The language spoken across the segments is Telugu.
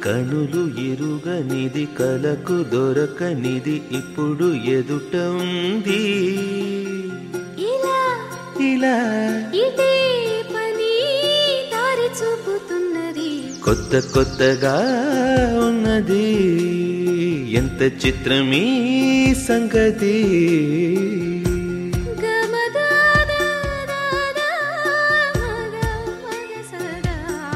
కనులు ఎరుగనిది కలకు దొరకనిది ఇప్పుడు ఎదుట ఉంది ఇలా ఇలా ఇదే పని దారి చూపుతున్నది కొత్త కొత్తగా ఉన్నది ఎంత చిత్రమీ సంగతి గమదాదాదాదా మగ మగ సదా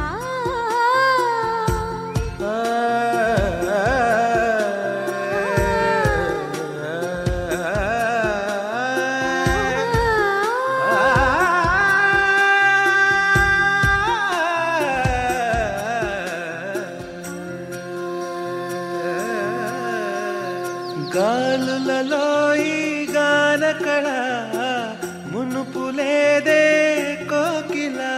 గాలులలో ఈ గానకళ మునుపు లేదే కోకిలా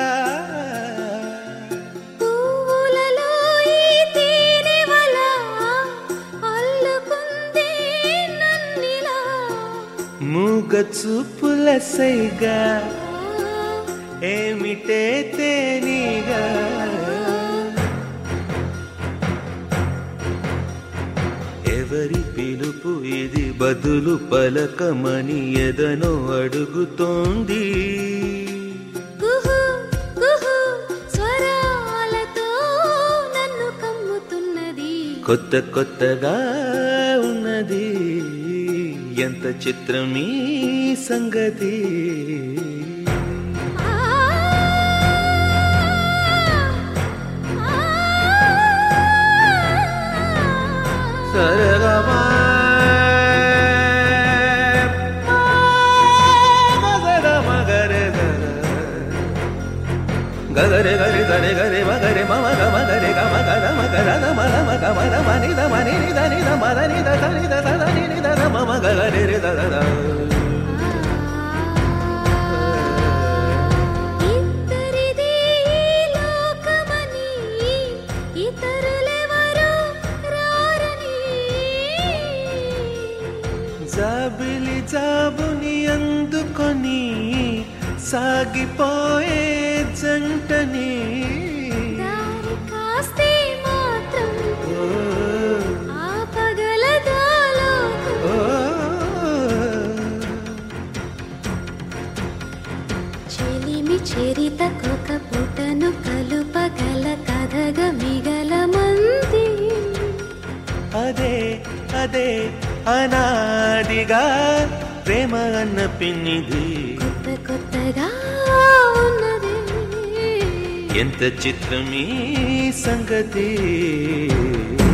పువ్వులలో ఈ తేనెవల అల్లుకుంది నన్నిలా మూగ చూపుల సైగా ఏమిటే తేనిగా ఎవరి పిలుపు ఇది బదులు పలకమని ఎదనో అడుగుతోంది కుహు కుహు స్వరాలతో నన్ను కమ్ముతున్నది కొత్త కొత్తగా ఉన్నది ఎంత చిత్రమీ సంగతి ఆ సరగమా గగరే గరి గరే గరే మగరే మమ గమ గరే గమ గద మగర గమ గమ గమ ద మని ద మని ని ద ని ద మద ని ద ద ని ద ద ద ని ని ద ద మమ గగరే రే ద ద ద ఇద్దరిది ఈ లోకమని ఇతరులెవరు రారని జాబిలి జాబుని అందుకొని సాగిపోయే జంటని దారి కాస్తే మాత్రం ఓ, ఆపగలదాలోకం ఓ. చెలిమి చెరితకొక పుటను కలుపగల కథగ మిగల మంది అదే అదే అనాదిగా ప్రేమ అన్న పిన్నిది కొత్త కొత్తగా ఉన్నది ఎంత చిత్రమీ సంగతి